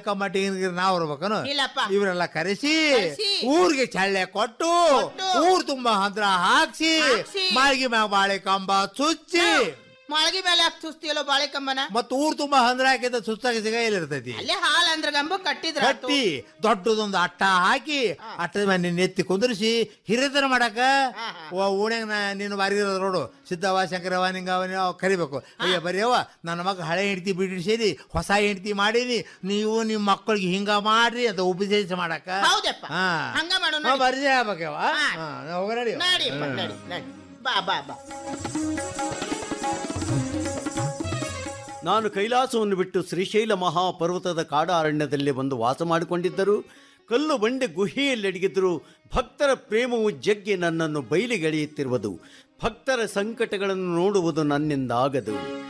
ಕಂಬ ಟೀನಿಗೆ ನಾವ್ ಬರ್ಬೇಕನು ಇಲ್ಲಪ್ಪ. ಇವರೆಲ್ಲ ಕರೆಸಿ ಕರೆಸಿ. ಊರಿಗೆ ಚಳ್ಳೆ ಕೊಟ್ಟು ಕೊಟ್ಟು. ಊರ್ ತುಂಬಾ ಹಂದ್ರ ಹಾಕ್ಸಿ ಹಾಕ್ಸಿ. ಮಾಳ್ಗಿ ಮ್ಯಾಗ ಬಾಳೆ ಕಂಬ ಚುಚ್ಚಿ ಮಾಳ್ಗಿ ಮೇಲೆ ಯಾಕೆ ಸುಸ್ತಿಯಲ್ಲೋ ಬಾಳೆ ಕಂಬನ ಮತ್ತ ಊರ್ ತುಂಬಾ ಹಂದ್ರ ಹಾಕಿದ ಸುತ್ತಾಗಿ ಸಿಗ ಇರ್ತೈತಿ ಅಲ್ಲೇ ಹಾಲ್ ಅಂದ್ರ ಗಂಬ ಕಟ್ಟಿದ್ರ ಆತು. ಕಟ್ಟಿ ದೊಡ್ಡದೊಂದು ಅಟ್ಟ ಹಾಕಿ ಅಟ್ಟದ ಮೇಲೆ ನಿನ್ನ ಎತ್ತಿ ಕುಂದ್ರಿಸಿ ಹಿರಿತನ ಮಾಡಕ ಹಾ, ಓ ಓಣ್ಯಾಗ ನಾ ನೀನು ಬಾರಿಗಿರೋದು ನೋಡು ಸಿದ್ದವ ಶಂಕರವ ನಿಂಗವ ನೀವು ಕರಿಬೇಕು ಅಯ್ಯ ಬರೀಯವ ನನ್ನ ಮಗ ಹಳೆ ಹೆಂಡತಿ ಬಿಡಿಸೇರಿ ಹೊಸ ಹೆಂಡತಿ ಮಾಡೀನಿ ನೀವು ನಿಮ್ಮ ಮಕ್ಕಳಿಗೆ ಹಿಂಗ ಮಾಡ್ರಿ ಅಂತ ಉಪದೇಶ ಮಾಡಕ ಹೌದಪ್ಪ ಹಾ ಹಂಗ ಮಾಡು ಹಾ, ಪರಿಚಯ ಆಗ್ಬೇಕವ ಹಾ. ಹಾ, ಹೋಗ ನಡಿ ನಡಿಯಪ್ಪ ನಡಿ ನಡಿ ಬಾ ಬಾ ಬಾ ನಾನು ಕೈಲಾಸವನ್ನು ಬಿಟ್ಟು ಶ್ರೀಶೈಲ ಮಹಾಪರ್ವತದ ಕಾಡಾರಣ್ಯದಲ್ಲಿ ಬಂದು ವಾಸ ಮಾಡಿಕೊಂಡಿದ್ದರು ಕಲ್ಲು ಬಂಡೆ ಗುಹೆಯಲ್ಲಿ ಅಡಗಿದ್ದರು ಭಕ್ತರ ಪ್ರೇಮವು ಜಗ್ಗಿ ನನ್ನನ್ನು ಬಯಲಿಗೆಳೆಯುತ್ತಿರುವುದು ಭಕ್ತರ ಸಂಕಟಗಳನ್ನು ನೋಡುವುದು ನನ್ನಿಂದ ಆಗದು